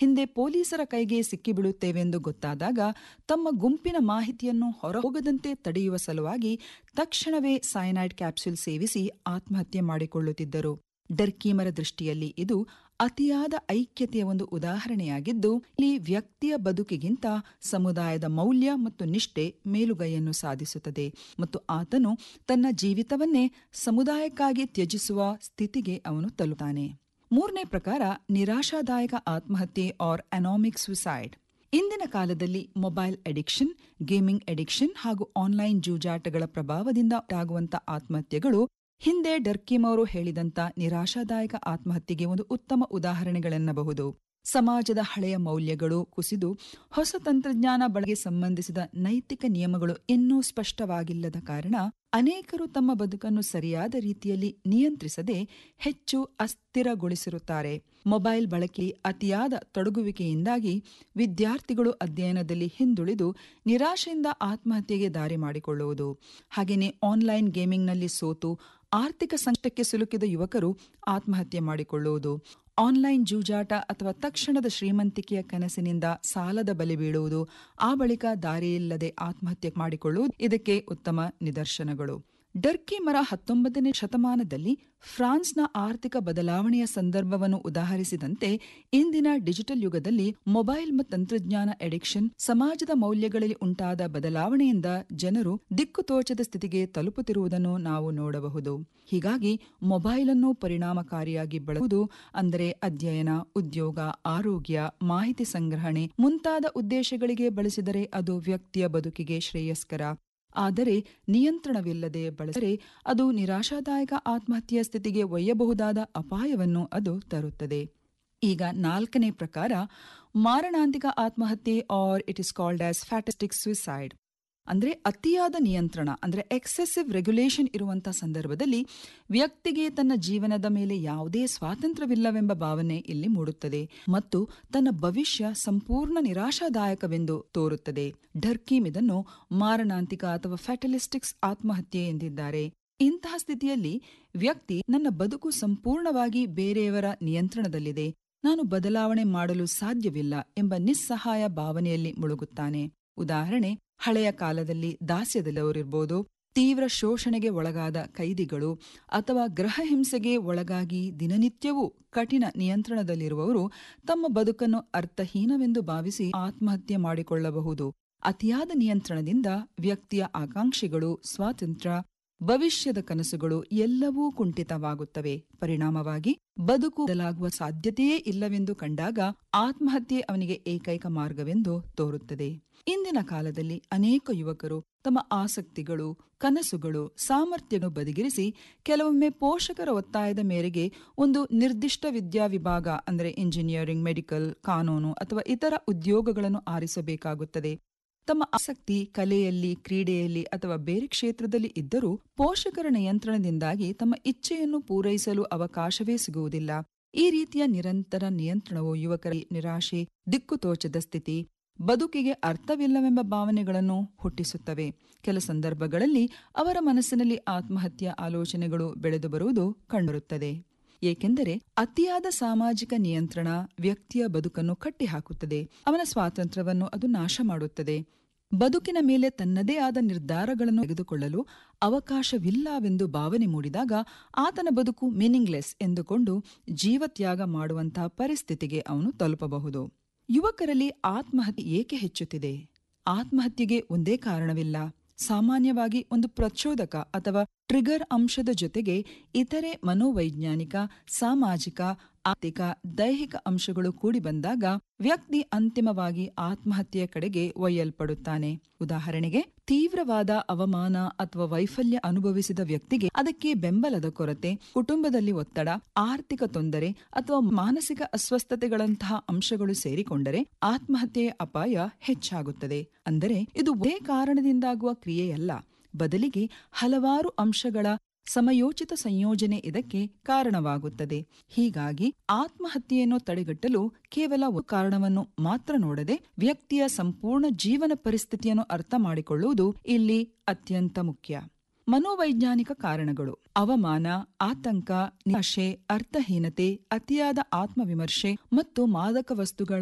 ಹಿಂದೆ ಪೊಲೀಸರ ಕೈಗೆ ಸಿಕ್ಕಿಬೀಳುತ್ತೇವೆಂದು ಗೊತ್ತಾದಾಗ ತಮ್ಮ ಗುಂಪಿನ ಮಾಹಿತಿಯನ್ನು ಹೊರಹೋಗದಂತೆ ತಡೆಯುವ ಸಲುವಾಗಿ ತಕ್ಷಣವೇ ಸೈನೈಡ್ ಕ್ಯಾಪ್ಸೂಲ್ ಸೇವಿಸಿ ಆತ್ಮಹತ್ಯೆ ಮಾಡಿಕೊಳ್ಳುತ್ತಿದ್ದರು ಡರ್ಕೀಮರ ದೃಷ್ಟಿಯಲ್ಲಿ ಇದು ಅತಿಯಾದ ಐಕ್ಯತೆಯ ಒಂದು ಉದಾಹರಣೆಯಾಗಿದ್ದು ಇಲ್ಲಿ ವ್ಯಕ್ತಿಯ ಬದುಕಿಗಿಂತ ಸಮುದಾಯದ ಮೌಲ್ಯ ಮತ್ತು ನಿಷ್ಠೆ ಮೇಲುಗೈಯನ್ನು ಸಾಧಿಸುತ್ತದೆ ಮತ್ತು ಆತನು ತನ್ನ ಜೀವಿತವನ್ನೇ ಸಮುದಾಯಕ್ಕಾಗಿ ತ್ಯಜಿಸುವ ಸ್ಥಿತಿಗೆ ಅವನು ತಲುಪಾನೆ ಮೂರನೇ ಪ್ರಕಾರ ನಿರಾಶಾದಾಯಕ ಆತ್ಮಹತ್ಯೆ ಆರ್ ಅನಾಮಿಕ್ ಸುಸೈಡ್ ಇಂದಿನ ಕಾಲದಲ್ಲಿ ಮೊಬೈಲ್ ಅಡಿಕ್ಷನ್ ಗೇಮಿಂಗ್ ಅಡಿಕ್ಷನ್ ಹಾಗೂ ಆನ್ಲೈನ್ ಜೂಜಾಟಗಳ ಪ್ರಭಾವದಿಂದ ಉಂಟಾಗುವಂತ ಆತ್ಮಹತ್ಯೆಗಳು ಹಿಂದೆ ಡರ್ಕಿಮ್ ಅವರು ಹೇಳಿದಂತ ನಿರಾಶಾದಾಯಕ ಆತ್ಮಹತ್ಯೆಗೆ ಒಂದು ಉತ್ತಮ ಉದಾಹರಣೆಗಳೆನ್ನಬಹುದು ಸಮಾಜದ ಹಳೆಯ ಮೌಲ್ಯಗಳು ಕುಸಿದು ಹೊಸ ತಂತ್ರಜ್ಞಾನ ಬಳಕೆ ಸಂಬಂಧಿಸಿದ ನೈತಿಕ ನಿಯಮಗಳು ಇನ್ನೂ ಸ್ಪಷ್ಟವಾಗಿಲ್ಲದ ಕಾರಣ ಅನೇಕರು ತಮ್ಮ ಬದುಕನ್ನು ಸರಿಯಾದ ರೀತಿಯಲ್ಲಿ ನಿಯಂತ್ರಿಸದೆ ಹೆಚ್ಚು ಅಸ್ಥಿರಗೊಳಿಸಿರುತ್ತಾರೆ ಮೊಬೈಲ್ ಬಳಕೆ ಅತಿಯಾದ ತೊಡಗುವಿಕೆಯಿಂದಾಗಿ ವಿದ್ಯಾರ್ಥಿಗಳು ಅಧ್ಯಯನದಲ್ಲಿ ಹಿಂದುಳಿದು ನಿರಾಶೆಯಿಂದ ಆತ್ಮಹತ್ಯೆಗೆ ದಾರಿ ಮಾಡಿಕೊಳ್ಳುವುದು ಹಾಗೆಯೇ ಆನ್ಲೈನ್ ಗೇಮಿಂಗ್ನಲ್ಲಿ ಸೋತು ಆರ್ಥಿಕ ಸಂಕಟಕ್ಕೆ ಸಿಲುಕಿದ ಯುವಕರು ಆತ್ಮಹತ್ಯೆ ಮಾಡಿಕೊಳ್ಳುವುದು ಆನ್ಲೈನ್ ಜೂಜಾಟ ಅಥವಾ ತಕ್ಷಣದ ಶ್ರೀಮಂತಿಕೆಯ ಕನಸಿನಿಂದ ಸಾಲದ ಬಲಿ ಬೀಳುವುದು ಆ ಬಳಿಕ ದಾರಿಯಿಲ್ಲದೆ ಆತ್ಮಹತ್ಯೆ ಮಾಡಿಕೊಳ್ಳುವುದು ಇದಕ್ಕೆ ಉತ್ತಮ ನಿದರ್ಶನಗಳು ಡರ್ಕಿ ಮರ ಹತ್ತೊಂಬತ್ತನೇ ಶತಮಾನದಲ್ಲಿ ಫ್ರಾನ್ಸ್ನ ಆರ್ಥಿಕ ಬದಲಾವಣೆಯ ಸಂದರ್ಭವನ್ನು ಉದಾಹರಿಸಿದಂತೆ ಇಂದಿನ ಡಿಜಿಟಲ್ ಯುಗದಲ್ಲಿ ಮೊಬೈಲ್ ಮತ್ತು ತಂತ್ರಜ್ಞಾನ ಅಡಿಕ್ಷನ್ ಸಮಾಜದ ಮೌಲ್ಯಗಳಲ್ಲಿ ಉಂಟಾದ ಬದಲಾವಣೆಯಿಂದ ಜನರು ದಿಕ್ಕು ತೋಚದ ಸ್ಥಿತಿಗೆ ತಲುಪುತ್ತಿರುವುದನ್ನು ನಾವು ನೋಡಬಹುದು ಹೀಗಾಗಿ ಮೊಬೈಲ್ ಅನ್ನು ಪರಿಣಾಮಕಾರಿಯಾಗಿ ಬಳಸುವುದು ಅಂದರೆ ಅಧ್ಯಯನ ಉದ್ಯೋಗ ಆರೋಗ್ಯ ಮಾಹಿತಿ ಸಂಗ್ರಹಣೆ ಮುಂತಾದ ಉದ್ದೇಶಗಳಿಗೆ ಬಳಸಿದರೆ ಅದು ವ್ಯಕ್ತಿಯ ಬದುಕಿಗೆ ಶ್ರೇಯಸ್ಕರ ಆದರೆ ನಿಯಂತ್ರಣವಿಲ್ಲದೆ ಬಳಸಿದರೆ ಅದು ನಿರಾಶಾದಾಯಕ ಆತ್ಮಹತ್ಯೆಯ ಸ್ಥಿತಿಗೆ ಒಯ್ಯಬಹುದಾದ ಅಪಾಯವನ್ನು ಅದು ತರುತ್ತದೆ ಈಗ ನಾಲ್ಕನೇ ಪ್ರಕಾರ ಮಾರಣಾಂತಿಕ ಆತ್ಮಹತ್ಯೆ or it is called as fatalistic suicide ಅಂದ್ರೆ ಅತಿಯಾದ ನಿಯಂತ್ರಣ ಅಂದ್ರೆ ಎಕ್ಸೆಸಿವ್ ರೆಗ್ಯುಲೇಷನ್ ಇರುವಂತಹ ಸಂದರ್ಭದಲ್ಲಿ ವ್ಯಕ್ತಿಗೆ ತನ್ನ ಜೀವನದ ಮೇಲೆ ಯಾವುದೇ ಸ್ವಾತಂತ್ರ್ಯವಿಲ್ಲವೆಂಬ ಭಾವನೆ ಇಲ್ಲಿ ಮೂಡುತ್ತದೆ ಮತ್ತು ತನ್ನ ಭವಿಷ್ಯ ಸಂಪೂರ್ಣ ನಿರಾಶಾದಾಯಕವೆಂದು ತೋರುತ್ತದೆ ಢರ್ಕೀಮ್ ಇದನ್ನು ಮಾರಣಾಂತಿಕ ಅಥವಾ ಫ್ಯಾಟಲಿಸ್ಟಿಕ್ಸ್ ಆತ್ಮಹತ್ಯೆ ಎಂದಿದ್ದಾರೆ ಇಂತಹ ಸ್ಥಿತಿಯಲ್ಲಿ ವ್ಯಕ್ತಿ ನನ್ನ ಬದುಕು ಸಂಪೂರ್ಣವಾಗಿ ಬೇರೆಯವರ ನಿಯಂತ್ರಣದಲ್ಲಿದೆ ನಾನು ಬದಲಾವಣೆ ಮಾಡಲು ಸಾಧ್ಯವಿಲ್ಲ ಎಂಬ ನಿಸ್ಸಹಾಯ ಭಾವನೆಯಲ್ಲಿ ಮುಳುಗುತ್ತಾನೆ ಉದಾಹರಣೆ ಹಳೆಯ ಕಾಲದಲ್ಲಿ ದಾಸ್ಯದಲ್ಲಿರುವುದು ತೀವ್ರ ಶೋಷಣೆಗೆ ಒಳಗಾದ ಕೈದಿಗಳು ಅಥವಾ ಗೃಹ ಹಿಂಸೆಗೆ ಒಳಗಾಗಿ ದಿನನಿತ್ಯವೂ ಕಠಿಣ ನಿಯಂತ್ರಣದಲ್ಲಿರುವವರು ತಮ್ಮ ಬದುಕನ್ನು ಅರ್ಥಹೀನವೆಂದು ಭಾವಿಸಿ ಆತ್ಮಹತ್ಯೆ ಮಾಡಿಕೊಳ್ಳಬಹುದು ಅತಿಯಾದ ನಿಯಂತ್ರಣದಿಂದ ವ್ಯಕ್ತಿಯ ಆಕಾಂಕ್ಷೆಗಳು ಸ್ವಾತಂತ್ರ್ಯ ಭವಿಷ್ಯದ ಕನಸುಗಳು ಎಲ್ಲವೂ ಕುಂಠಿತವಾಗುತ್ತವೆ ಪರಿಣಾಮವಾಗಿ ಬದುಕು ಬದಲಾಗುವ ಸಾಧ್ಯತೆಯೇ ಇಲ್ಲವೆಂದು ಕಂಡಾಗ ಆತ್ಮಹತ್ಯೆ ಅವನಿಗೆ ಏಕೈಕ ಮಾರ್ಗವೆಂದು ತೋರುತ್ತದೆ ಇಂದಿನ ಕಾಲದಲ್ಲಿ ಅನೇಕ ಯುವಕರು ತಮ್ಮ ಆಸಕ್ತಿಗಳು ಕನಸುಗಳು ಸಾಮರ್ಥ್ಯವನ್ನು ಬದಿಗಿರಿಸಿ ಕೆಲವೊಮ್ಮೆ ಪೋಷಕರ ಒತ್ತಾಯದ ಮೇರೆಗೆ ಒಂದು ನಿರ್ದಿಷ್ಟ ವಿದ್ಯಾ ವಿಭಾಗ ಅಂದರೆ ಇಂಜಿನಿಯರಿಂಗ್ ಮೆಡಿಕಲ್ ಕಾನೂನು ಅಥವಾ ಇತರ ಉದ್ಯೋಗಗಳನ್ನು ಆರಿಸಬೇಕಾಗುತ್ತದೆ ತಮ್ಮ ಆಸಕ್ತಿ ಕಲೆಯಲ್ಲಿ ಕ್ರೀಡೆಯಲ್ಲಿ ಅಥವಾ ಬೇರೆ ಕ್ಷೇತ್ರದಲ್ಲಿ ಇದ್ದರೂ ಪೋಷಕರ ನಿಯಂತ್ರಣದಿಂದಾಗಿ ತಮ್ಮ ಇಚ್ಛೆಯನ್ನು ಪೂರೈಸಲು ಅವಕಾಶವೇ ಸಿಗುವುದಿಲ್ಲ ಈ ರೀತಿಯ ನಿರಂತರ ನಿಯಂತ್ರಣವು ಯುವಕರ ನಿರಾಶೆ ದಿಕ್ಕು ತೋಚದ ಸ್ಥಿತಿ ಬದುಕಿಗೆ ಅರ್ಥವಿಲ್ಲವೆಂಬ ಭಾವನೆಗಳನ್ನು ಹುಟ್ಟಿಸುತ್ತವೆ ಕೆಲ ಸಂದರ್ಭಗಳಲ್ಲಿ ಅವರ ಮನಸ್ಸಿನಲ್ಲಿ ಆತ್ಮಹತ್ಯೆಯ ಆಲೋಚನೆಗಳು ಬೆಳೆದು ಬರುವುದು ಕಂಡುಬರುತ್ತದೆ ಏಕೆಂದರೆ ಅತಿಯಾದ ಸಾಮಾಜಿಕ ನಿಯಂತ್ರಣ ವ್ಯಕ್ತಿಯ ಬದುಕನ್ನು ಕಟ್ಟಿಹಾಕುತ್ತದೆ ಅವನ ಸ್ವಾತಂತ್ರ್ಯವನ್ನು ಅದು ನಾಶ ಮಾಡುತ್ತದೆ ಬದುಕಿನ ಮೇಲೆ ತನ್ನದೇ ಆದ ನಿರ್ಧಾರಗಳನ್ನು ತೆಗೆದುಕೊಳ್ಳಲು ಅವಕಾಶವಿಲ್ಲವೆಂದು ಭಾವನೆ ಮೂಡಿದಾಗ ಆತನ ಬದುಕು ಮೀನಿಂಗ್ಲೆಸ್ ಎಂದುಕೊಂಡು ಜೀವತ್ಯಾಗ ಮಾಡುವಂತಹ ಪರಿಸ್ಥಿತಿಗೆ ಅವನು ತಲುಪಬಹುದು ಯುವಕರಲ್ಲಿ ಆತ್ಮಹತ್ಯೆ ಏಕೆ ಹೆಚ್ಚುತ್ತಿದೆ ಆತ್ಮಹತ್ಯೆಗೆ ಒಂದೇ ಕಾರಣವಿಲ್ಲ ಸಾಮಾನ್ಯವಾಗಿ ಒಂದು ಪ್ರಚೋದಕ ಅಥವಾ ಟ್ರಿಗರ್ ಅಂಶದ ಜೊತೆಗೆ ಇತರೆ ಮನೋವೈಜ್ಞಾನಿಕ ಸಾಮಾಜಿಕ ಆರ್ಥಿಕ ದೈಹಿಕ ಅಂಶಗಳು ಕೂಡಿ ಬಂದಾಗ ವ್ಯಕ್ತಿ ಅಂತಿಮವಾಗಿ ಆತ್ಮಹತ್ಯೆಯ ಕಡೆಗೆ ಒಯ್ಯಲ್ಪಡುತ್ತಾನೆ ಉದಾಹರಣೆಗೆ ತೀವ್ರವಾದ ಅವಮಾನ ಅಥವಾ ವೈಫಲ್ಯ ಅನುಭವಿಸಿದ ವ್ಯಕ್ತಿಗೆ ಅದಕ್ಕೆ ಬೆಂಬಲದ ಕೊರತೆ ಕುಟುಂಬದಲ್ಲಿ ಒತ್ತಡ ಆರ್ಥಿಕ ತೊಂದರೆ ಅಥವಾ ಮಾನಸಿಕ ಅಸ್ವಸ್ಥತೆಗಳಂತಹ ಅಂಶಗಳು ಸೇರಿಕೊಂಡರೆ ಆತ್ಮಹತ್ಯೆಯ ಅಪಾಯ ಹೆಚ್ಚಾಗುತ್ತದೆ ಅಂದರೆ ಇದು ಒಂದೇ ಕಾರಣದಿಂದಾಗುವ ಕ್ರಿಯೆಯಲ್ಲ ಬದಲಿಗೆ ಹಲವಾರು ಅಂಶಗಳ ಸಮಯೋಚಿತ ಸಂಯೋಜನೆ ಇದಕ್ಕೆ ಕಾರಣವಾಗುತ್ತದೆ ಹೀಗಾಗಿ ಆತ್ಮಹತ್ಯೆಯನ್ನು ತಡೆಗಟ್ಟಲು ಕೇವಲ ಒಂದು ಕಾರಣವನ್ನು ಮಾತ್ರ ನೋಡದೆ ವ್ಯಕ್ತಿಯ ಸಂಪೂರ್ಣ ಜೀವನ ಪರಿಸ್ಥಿತಿಯನ್ನು ಅರ್ಥ ಮಾಡಿಕೊಳ್ಳುವುದು ಇಲ್ಲಿ ಅತ್ಯಂತ ಮುಖ್ಯ ಮನೋವೈಜ್ಞಾನಿಕ ಕಾರಣಗಳು ಅವಮಾನ ಆತಂಕ ನಿರಾಶೆ ಅರ್ಥಹೀನತೆ ಅತಿಯಾದ ಆತ್ಮವಿಮರ್ಶೆ ಮತ್ತು ಮಾದಕ ವಸ್ತುಗಳ